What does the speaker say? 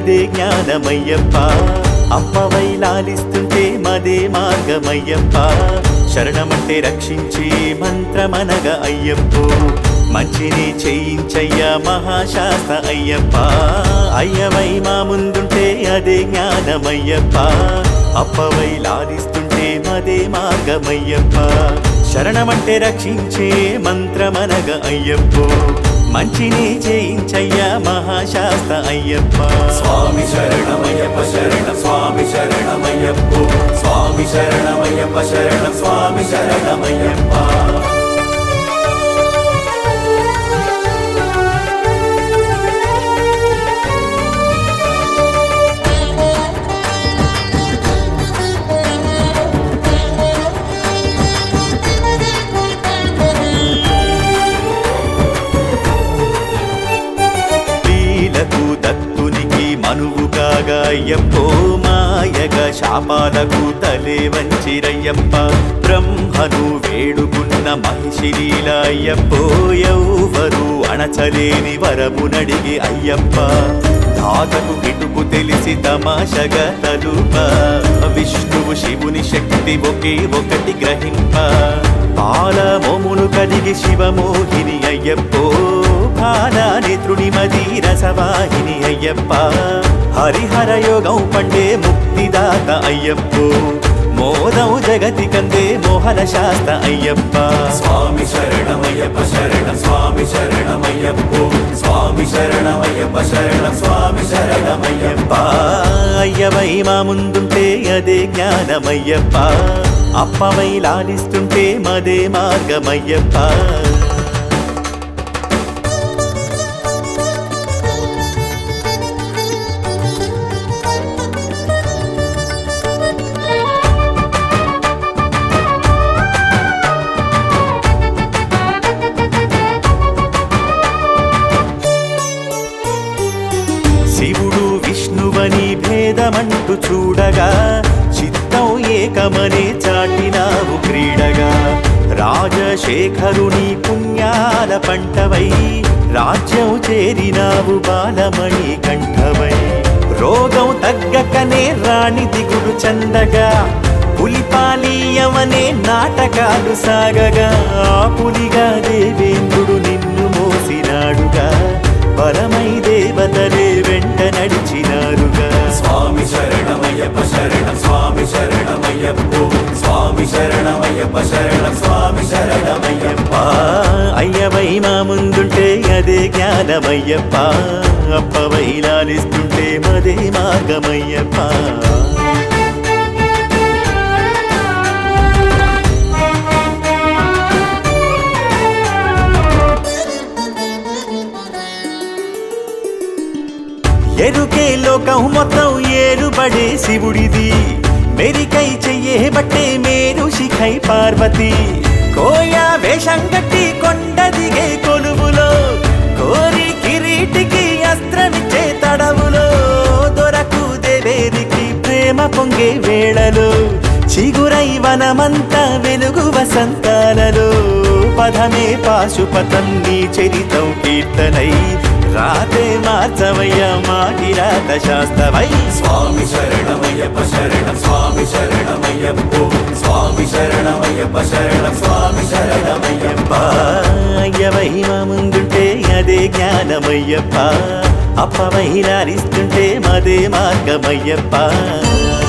అదే జ్ఞానమయ్యప్ప అప్పవై లాలిస్తుంటే మదే మార్గమయ్యప్ప శరణమంటే రక్షించే మంత్రమనగ అయ్యప్పో మంచిని చేయించయ్యా మహాశాస్త్ర అయ్యప్ప అయ్యవై మా ముందుంటే అదే జ్ఞానమయ్యప్ప అప్పవై లాలిస్తుంటే మదే మార్గమయ్యప్ప శరణమంటే రక్షించే మంత్రమనగ అయ్యప్పో మంచిని చేయించయ్యా మహాశాస్త్ర అయ్యప్ప స్వామి శరణమయ్యప్ప శరణం స్వామి శరణమయ్యప్పో స్వామి శరణమయ్యప్ప శరణం స్వామి శరణమయ్యప్ప లీలకు దత్తునికి మనువు కాగా అయ్యప్పో మాయగా శాపాలకు తలే వంచిరయ్యప్ప బ్రహ్మను వేడుకున్న మహిషి లీల అయ్యప్పో ఎవ్వరు అణచలేని వరమునడిగి అయ్యప్ప తాతకు కిటుకు తెలిసి తమాషగా తలుప విష్ణువు శివుని శక్తి ఒకే ఒకటి గ్రహింప పాల మోమును కలిగి శివమోహిని అయ్యప్పో బాలానేత్రుని మది రసవాహిని అయ్యప్ప హరిహర యోగం పండే ముక్తిదాత అయ్యప్పో మోదం జగతి కందే మోహన శాస్త్ర అయ్యప్ప స్వామి శరణమయ్యప్ప శరణం స్వామి శరణమయ్యప్పో స్వామి శరణమయ్యప్ప శరణం స్వామి శరణమయ్యప్ప అయ్యవై మా ముందుంటే అదే జ్ఞానమయ్యప్ప అప్పవై లాలిస్తుంటే మదే మార్గమయ్యప్ప శివుడు విష్ణువని భేదమంటూ చూడగా చిత్తం ఏకమనే చాటినావు క్రీడగా రాజశేఖరుని పుణ్యాల పంటవై రాజ్యం చేరినావు బాలమణి కంఠవై రోగం తగ్గకనే రాణి దిగుడు చందగా పులిపాలీయమనే నాటకాలు సాగగా ఆ పులిగా దేవేంద్రుడు నిన్ను మోసినాడుగా పరమై దేవతలే వెంట నడిచినారుగా స్వామి శరణమయ్యప్ప శరణం స్వామి శరణమయ్యప్పో స్వామి శరణమయ్యప్ప శరణం స్వామి శరణమయ్యప్ప అయ్యవై మా ముందుంటే అదే జ్ఞానమయ్యప్ప అప్పవై లాలిస్తుంటే మదే మార్గమయ్యప్ప ఎరుకే లోకం మొత్తం ఏరుబడే శివుడిది మెరికై చెయ్యే బట్టే మేరు శిఖై పార్వతి కోయా వేషం కట్టి కొండ దిగే కొలువులో కోరి కిరీటికి అస్త్రమిచ్చే తడవులో దొరకు దేవేరికి ప్రేమ పొంగే వేళలో చిగురై వనమంతా వెలుగు వసంతాలలో పదమే పాశుపతం నీ చరితం కీర్తనై రాతే మార్చవయ్య మా కిరాత శాస్త్రవై స్వామి శరణమయ్యప్ప శరణం స్వామి శరణమయ్యప్పో స్వామి శరణమయ్యప్ప శరణం స్వామి శరణమయ్యప్ప అయ్యవై మా ముందుంటే అదే జ్ఞానమయ్యప్ప అప్పవై లాలిస్తుంటే మదే మార్గమయ్యప్ప